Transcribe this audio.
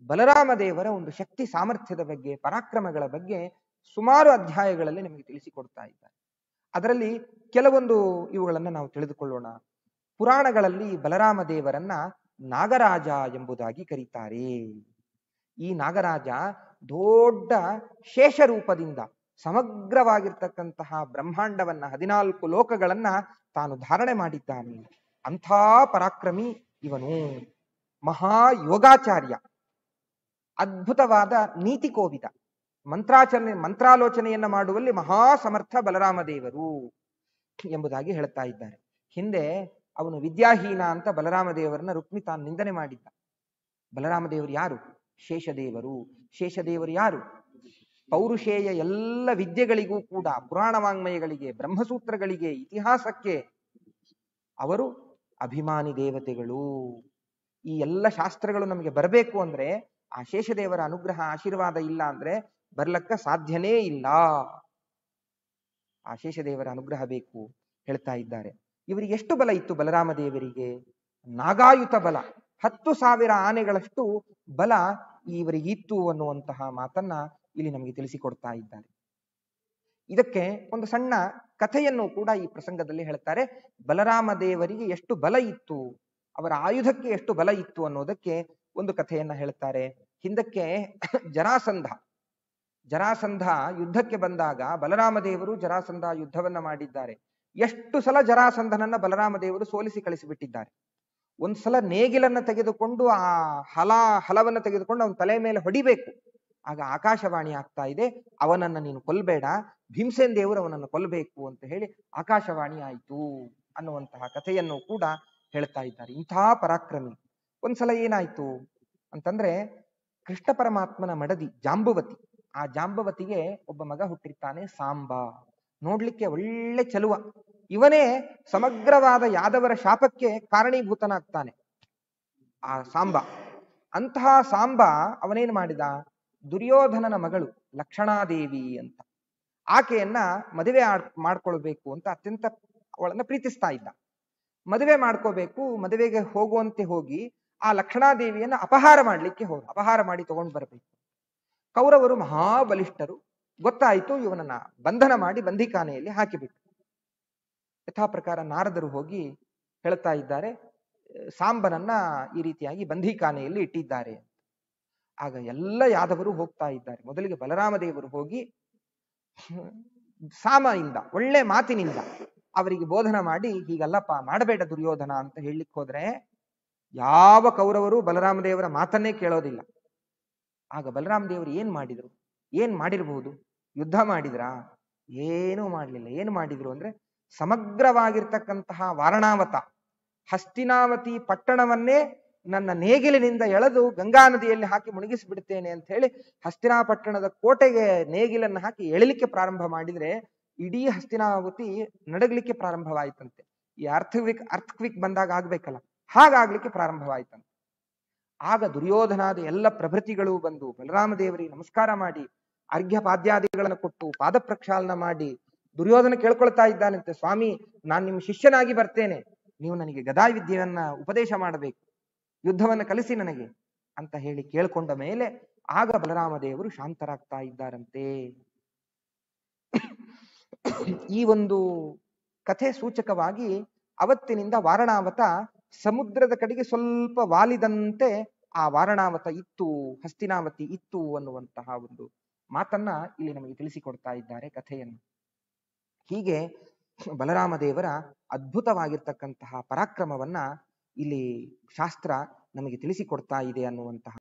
ಬಲರಾಮ ದೇವರ ಒಂದು ಶಕ್ತಿ ಸಾಮರ್ಥ್ಯದ ಬಗ್ಗೆ ಪರಾಕ್ರಮಗಳ ಬಗ್ಗೆ ಸುಮಾರು ಅಧ್ಯಾಯಗಳಲ್ಲಿ ನಮಗೆ ತಿಳಿಸಿಕೊಡ್ತಾ ಇದ್ದಾರೆ ಅದರಲ್ಲಿ ಕೆಲವೊಂದು ಇವುಗಳನ್ನ ನಾವು ತಿಳಿದುಕೊಳ್ಳೋಣ ಪುರಾಣಗಳಲ್ಲಿ ಬಲರಾಮ ದೇವರನ್ನ ನಾಗರಾಜ ಎಂಬುದಾಗಿ ಕರೀತಾರೆ ಈ ನಾಗರಾಜ ದೊಡ್ಡ ಶೇಷ ರೂಪದಿಂದ ಸಮಗ್ರವಾಗಿರ್ತಕ್ಕಂತಹ ಬ್ರಹ್ಮಾಂಡವನ್ನ ಹದಿನಾಲ್ಕು ಲೋಕಗಳನ್ನ ತಾನು ಧಾರಣೆ ಮಾಡಿದ್ದಾನೆ ಅಂಥ ಪರಾಕ್ರಮಿ ಇವನು ಮಹಾ ಯೋಗಾಚಾರ್ಯ ಅದ್ಭುತವಾದ ನೀತಿ ಕೋವಿದ ಮಂತ್ರಾಚರಣೆ ಮಂತ್ರಾಲೋಚನೆಯನ್ನ ಮಾಡುವಲ್ಲಿ ಮಹಾ ಸಮರ್ಥ ಬಲರಾಮ ದೇವರು ಎಂಬುದಾಗಿ ಹೇಳ್ತಾ ಇದ್ದಾರೆ ಹಿಂದೆ ಅವನು ವಿದ್ಯಾಹೀನ ಅಂತ ಬಲರಾಮ ದೇವರನ್ನ ರುಕ್ಮಿ ತಾನು ನಿಂದನೆ ಮಾಡಿದ್ದ ಬಲರಾಮ ದೇವರು ಯಾರು ಶೇಷದೇವರು ಶೇಷದೇವರು ಯಾರು ಪೌರುಷೇಯ ಎಲ್ಲ ವಿದ್ಯೆಗಳಿಗೂ ಕೂಡ ಪುರಾಣ ವಾಂಗ್ಮಯಗಳಿಗೆ ಬ್ರಹ್ಮಸೂತ್ರಗಳಿಗೆ ಇತಿಹಾಸಕ್ಕೆ ಅವರು ಅಭಿಮಾನಿ ದೇವತೆಗಳು ಈ ಎಲ್ಲ ಶಾಸ್ತ್ರಗಳು ನಮಗೆ ಬರಬೇಕು ಅಂದ್ರೆ ಆ ಶೇಷದೇವರ ಅನುಗ್ರಹ ಆಶೀರ್ವಾದ ಇಲ್ಲ ಅಂದ್ರೆ ಬರ್ಲಕ್ಕ ಸಾಧ್ಯನೇ ಇಲ್ಲ ಆ ಶೇಷದೇವರ ಅನುಗ್ರಹ ಬೇಕು ಹೇಳ್ತಾ ಇದ್ದಾರೆ ಇವರಿಗೆ ಎಷ್ಟು ಬಲ ಇತ್ತು ಬಲರಾಮ ದೇವರಿಗೆ ನಾಗಾಯುತ ಬಲ ಹತ್ತು ಸಾವಿರ ಆನೆಗಳಷ್ಟು ಬಲ ಇವರಿಗಿತ್ತು ಅನ್ನುವಂತಹ ಮಾತನ್ನ ಇಲ್ಲಿ ನಮಗೆ ತಿಳಿಸಿಕೊಡ್ತಾ ಇದ್ದಾರೆ ಇದಕ್ಕೆ ಒಂದು ಸಣ್ಣ ಕಥೆಯನ್ನು ಕೂಡ ಈ ಪ್ರಸಂಗದಲ್ಲಿ ಹೇಳ್ತಾರೆ ಬಲರಾಮ ದೇವರಿಗೆ ಎಷ್ಟು ಬಲ ಇತ್ತು ಅವರ ಆಯುಧಕ್ಕೆ ಎಷ್ಟು ಬಲ ಇತ್ತು ಅನ್ನೋದಕ್ಕೆ ಒಂದು ಕಥೆಯನ್ನ ಹೇಳ್ತಾರೆ ಹಿಂದಕ್ಕೆ ಜರಾಸಂಧ ಜರಾಸಂಧ ಯುದ್ಧಕ್ಕೆ ಬಂದಾಗ ಬಲರಾಮ ದೇವರು ಜರಾಸಂಧ ಯುದ್ಧವನ್ನ ಮಾಡಿದ್ದಾರೆ ಎಷ್ಟು ಸಲ ಜರಾಸಂಧನನ್ನ ಬಲರಾಮ ದೇವರು ಸೋಲಿಸಿ ಕಳಿಸಿಬಿಟ್ಟಿದ್ದಾರೆ ಒಂದ್ಸಲ ನೇಗಿಲನ್ನ ತೆಗೆದುಕೊಂಡು ಆ ಹಲ ಹಲವನ್ನ ತೆಗೆದುಕೊಂಡು ಅವನ ತಲೆ ಮೇಲೆ ಹೊಡಿಬೇಕು ಆಗ ಆಕಾಶವಾಣಿ ಆಗ್ತಾ ಇದೆ ಅವನನ್ನ ನೀನು ಕೊಲ್ಬೇಡ ಭೀಮಸೇನ್ ದೇವರು ಅವನನ್ನು ಕೊಲ್ಲಬೇಕು ಅಂತ ಹೇಳಿ ಆಕಾಶವಾಣಿ ಆಯಿತು ಅನ್ನುವಂತಹ ಕಥೆಯನ್ನು ಕೂಡ ಹೇಳ್ತಾ ಇದ್ದಾರೆ ಇಂಥ ಪರಾಕ್ರಮಿ ಒಂದ್ಸಲ ಏನಾಯ್ತು ಅಂತಂದ್ರೆ ಕೃಷ್ಣ ಪರಮಾತ್ಮನ ಮಡದಿ ಜಾಂಬುವತಿ ಆ ಜಾಂಬವತಿಗೆ ಒಬ್ಬ ಮಗ ಹುಟ್ಟಿರ್ತಾನೆ ಸಾಂಬ ನೋಡ್ಲಿಕ್ಕೆ ಒಳ್ಳೆ ಚಲುವ ಇವನೇ ಸಮಗ್ರವಾದ ಯಾದವರ ಶಾಪಕ್ಕೆ ಕಾರಣೀಭೂತನಾಗ್ತಾನೆ ಆ ಸಾಂಬ ಅಂತಹ ಸಾಂಬ ಅವನೇನ್ ಮಾಡಿದ ದುರ್ಯೋಧನನ ಮಗಳು ಲಕ್ಷಣಾದೇವಿ ಅಂತ ಆಕೆಯನ್ನ ಮದುವೆ ಆಡ್ ಮಾಡ್ಕೊಳ್ಬೇಕು ಅಂತ ಅತ್ಯಂತ ಅವಳನ್ನ ಪ್ರೀತಿಸ್ತಾ ಇದ್ದ ಮದುವೆ ಮಾಡ್ಕೋಬೇಕು ಮದುವೆಗೆ ಹೋಗುವಂತೆ ಹೋಗಿ ಆ ಲಕ್ಷಣಾದೇವಿಯನ್ನ ಅಪಹಾರ ಮಾಡ್ಲಿಕ್ಕೆ ಹೋದ ಅಪಹಾರ ಮಾಡಿ ತಗೊಂಡು ಬರಬೇಕು ಕೌರವರು ಮಹಾಬಲಿಷ್ಠರು ಗೊತ್ತಾಯಿತು ಇವನನ್ನ ಬಂಧನ ಮಾಡಿ ಬಂಧಿಖಾನೆಯಲ್ಲಿ ಹಾಕಿಬಿಟ್ಟು ಯಥಾ ಪ್ರಕಾರ ನಾರದರು ಹೋಗಿ ಹೇಳ್ತಾ ಇದ್ದಾರೆ ಸಾಂಬನನ್ನ ಈ ರೀತಿಯಾಗಿ ಬಂಧಿಖಾನೆಯಲ್ಲಿ ಇಟ್ಟಿದ್ದಾರೆ ಆಗ ಎಲ್ಲ ಯಾದವರು ಹೋಗ್ತಾ ಇದ್ದಾರೆ ಮೊದಲಿಗೆ ಬಲರಾಮ ದೇವರು ಹೋಗಿ ಸಾಮಯಿಂದ ಒಳ್ಳೆ ಮಾತಿನಿಂದ ಅವರಿಗೆ ಬೋಧನ ಮಾಡಿ ಹೀಗಲ್ಲಪ್ಪ ಮಾಡಬೇಡ ದುರ್ಯೋಧನ ಅಂತ ಹೇಳಲಿಕ್ಕೆ ಹೋದ್ರೆ ಯಾವ ಕೌರವರು ಬಲರಾಮ ದೇವರ ಮಾತನ್ನೇ ಕೇಳೋದಿಲ್ಲ ಆಗ ಬಲರಾಮ ದೇವರು ಏನ್ ಮಾಡಿದ್ರು ಏನ್ ಮಾಡಿರಬಹುದು ಯುದ್ಧ ಮಾಡಿದ್ರಾ ಏನೂ ಮಾಡ್ಲಿಲ್ಲ ಏನ್ ಮಾಡಿದ್ರು ಅಂದ್ರೆ ಸಮಗ್ರವಾಗಿರ್ತಕ್ಕಂತಹ ವಾರಣಾವತ ಹಸ್ತಿನಾವತಿ ಪಟ್ಟಣವನ್ನೇ ನನ್ನ ನೇಗಿಲಿನಿಂದ ಎಳೆದು ಗಂಗಾ ನದಿಯಲ್ಲಿ ಹಾಕಿ ಮುಳುಗಿಸಿಬಿಡ್ತೇನೆ ಅಂತ ಹೇಳಿ ಹಸ್ತಿನಾಪಟ್ಟಣದ ಕೋಟೆಗೆ ನೇಗಿಲನ್ನು ಹಾಕಿ ಎಳಿಲಿಕ್ಕೆ ಪ್ರಾರಂಭ ಮಾಡಿದ್ರೆ ಇಡೀ ಹಸ್ತಿನಾವತಿ ನಡಗಲಿಕ್ಕೆ ಪ್ರಾರಂಭವಾಯ್ತಂತೆ ಈ ಅರ್ಥವಿಕ್ ಅರ್ಥಕ್ವಿಕ್ ಬಂದಾಗ ಆಗ್ಬೇಕಲ್ಲ ಹಾಗಾಗ್ಲಿಕ್ಕೆ ಪ್ರಾರಂಭವಾಯ್ತಂತೆ ಆಗ ದುರ್ಯೋಧನಾದ ಎಲ್ಲ ಪ್ರಭೃತಿಗಳು ಬಂದು ಬಲರಾಮ ದೇವರಿಗೆ ನಮಸ್ಕಾರ ಮಾಡಿ ಅರ್ಘ್ಯ ಪಾದ್ಯಾದಿಗಳನ್ನು ಕೊಟ್ಟು ಪಾದ ಪ್ರಕ್ಷಾಳನ ಮಾಡಿ ದುರ್ಯೋಧನ ಕೇಳ್ಕೊಳ್ತಾ ಇದ್ದಾನಂತೆ ಸ್ವಾಮಿ ನಾನು ನಿಮ್ಮ ಶಿಷ್ಯನಾಗಿ ಬರ್ತೇನೆ ನೀವು ನನಗೆ ಗದಾ ವಿದ್ಯೆಯನ್ನ ಉಪದೇಶ ಮಾಡಬೇಕು ಯುದ್ಧವನ್ನು ಕಲಿಸಿ ನನಗೆ ಅಂತ ಹೇಳಿ ಕೇಳ್ಕೊಂಡ ಮೇಲೆ ಆಗ ಬಲರಾಮ ದೇವರು ಶಾಂತರಾಗ್ತಾ ಇದ್ದಾರಂತೆ ಈ ಒಂದು ಕಥೆ ಸೂಚಕವಾಗಿ ಅವತ್ತಿನಿಂದ ವಾರಣಾವತ ಸಮುದ್ರದ ಕಡೆಗೆ ಸ್ವಲ್ಪ ವಾಲಿದಂತೆ ಆ ವಾರಣಾವತ ಇತ್ತು ಹಸ್ತಿನಾವತಿ ಇತ್ತು ಅನ್ನುವಂತಹ ಒಂದು ಮಾತನ್ನ ಇಲ್ಲಿ ನಮಗೆ ತಿಳಿಸಿಕೊಡ್ತಾ ಇದ್ದಾರೆ ಕಥೆಯನ್ನು ಹೀಗೆ ಬಲರಾಮ ದೇವರ ಅದ್ಭುತವಾಗಿರ್ತಕ್ಕಂತಹ ಪರಾಕ್ರಮವನ್ನ ಇಲ್ಲಿ ಶಾಸ್ತ್ರ ನಮಗೆ ತಿಳಿಸಿಕೊಡ್ತಾ ಇದೆ ಅನ್ನುವಂತಹ